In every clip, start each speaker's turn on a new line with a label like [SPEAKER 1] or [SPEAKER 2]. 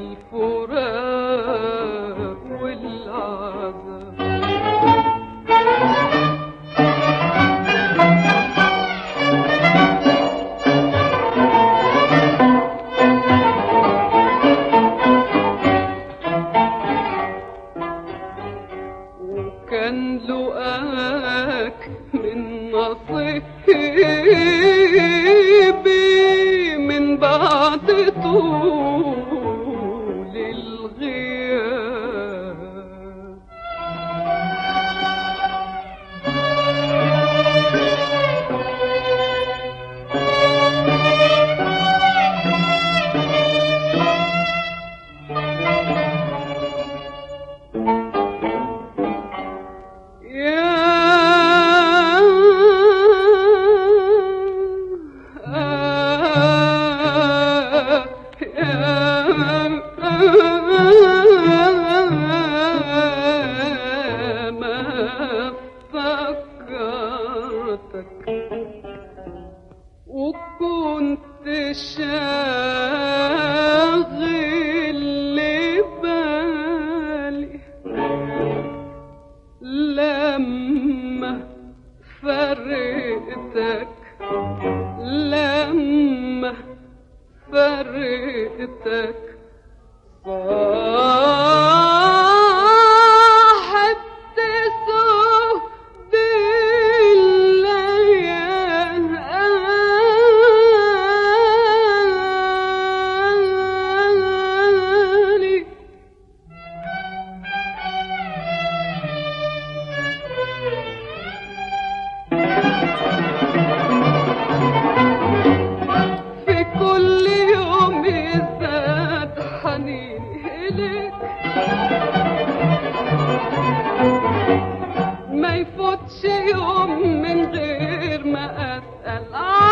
[SPEAKER 1] الفراق والعذاب وكان لقاك من نصيبي من بعد طول الغياب يا ما فكرتك وكنت شاغل بالي لما فرقتك لما فرقتك صاحبت سود الليالي في كل يوم يزداد حنيني إليك ما يفوتش يوم من غير ما أسأل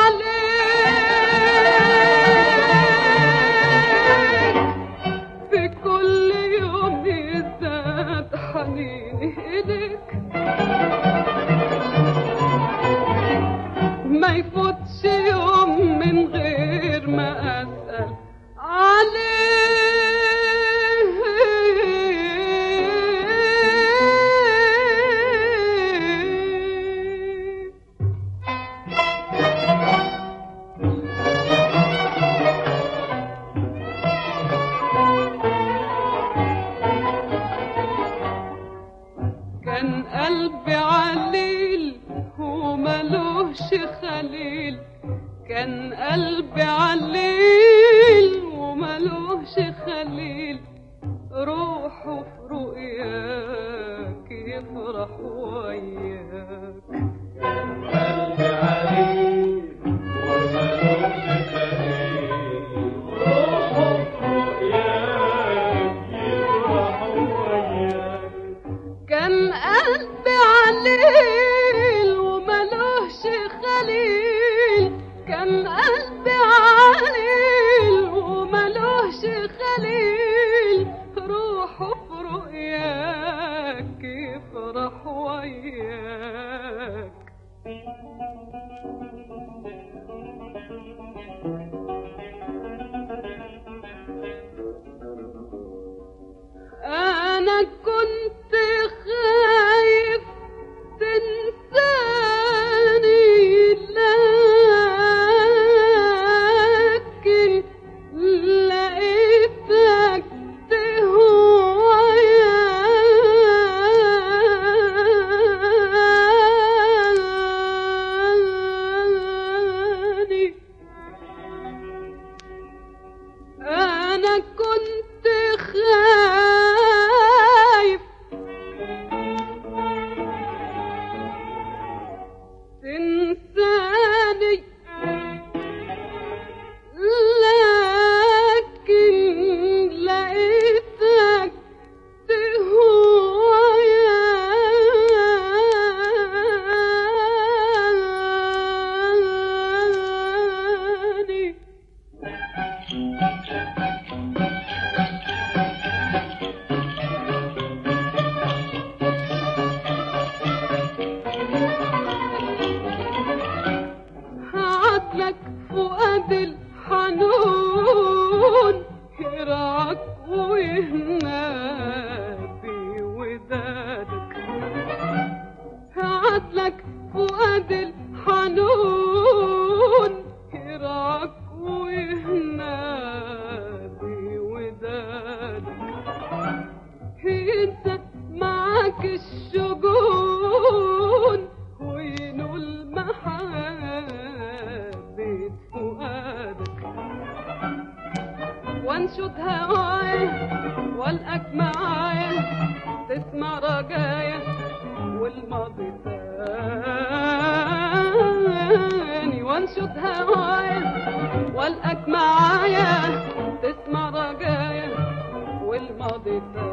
[SPEAKER 1] عليك في كل يوم يزداد حنيني إليك ما يفوتش يوم من غير ما أسأل عليه كان قلبي عليل وملوش خليل كان قلبي عليل وملوش خليل روحه في رؤياك يفرح وياك
[SPEAKER 2] قلبي عليك وملوش خليل روحه في رؤياك يفرح وياك
[SPEAKER 1] كان قلبي عليل وملوش خليل كان قلبي عليل وملوش خليل روحه في رؤياك يفرح وياك أنا كنت خايف تنساني لكن لقيتك تهواني أنا كنت خايف تنساني لكن لقيتك تهواني يراك ويهنادي ودادك عدلك فؤاد الحنون يراك ويهنادي ودادك ينسى معاك الشجون وينول محبة فؤادك وانشد هوايا والقاك معايا تسمع رجايا والماضي تاني وانشد هوايا والقاك معايا تسمع رجايا والماضي تاني